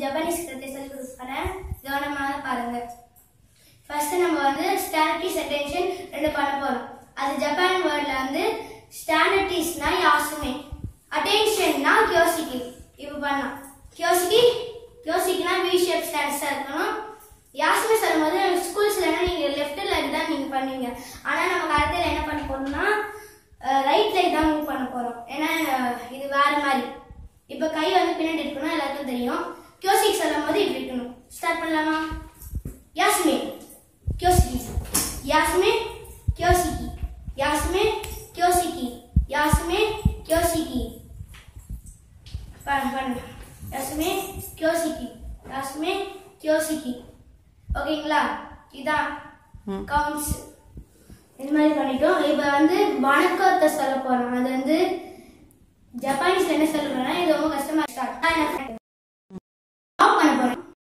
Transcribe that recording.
Japanese கருத்தை சொல்லி கொடுக்குறேன் கவனமாக பாருங்க ஃபர்ஸ்ட் நம்ம வந்து ஸ்டாண்டர்டிஸ் அட்டென்ஷன் ரெண்டு பண்ண போறோம் அது ஜப்பான் வேர்ட்ல வந்து ஸ்டாண்டர்டிஸ்னா யாசுமே அட்டென்ஷன்னா கியோசிக்கி இப்போ பண்ணலாம் கியோசிக்கி கியோசிக்கினா வி ஷேப் ஸ்டாண்டர்ஸாக இருக்கணும் யாசுமே சொல்லும்போது ஸ்கூல்ஸ்ல நீங்க லெஃப்ட் லெக் தான் நீங்க பண்ணுவீங்க ஆனா நம்ம கருத்தில் என்ன பண்ண போறோம்னா ரைட் லெக் தான் மூவ் பண்ண போறோம் ஏன்னா அஹ், இது வேற மாதிரி இப்போ கை வந்து பின்னாடி இருக்கணும் எல்லாருக்கும் தெரியும் கியோசிக் சொல்லும் போது இப்படி இருக்கணும் ஸ்டார்ட் பண்ணலாமா யாஸ்மே கியோசிக்கி யாஸ்மே கியோசிக்கி யாஸ்மே கியோசிக்கி யாஸ்மே கியோசிக்கி பண்ணு பண்ணு யாஸ்மே கியோசிக்கி யாஸ்மே கியோசிக்கி ஓகேங்களா இதான் ம். கவுண்ட்ஸ் இந்த மாதிரி பண்ணிட்டோம் இப்போ வந்து வணக்கத்தை சொல்ல போறோம் அது வந்து ஜப்பானீஸ்ல என்ன சொல்றேன்னா இது ரொம்ப கஷ்டமா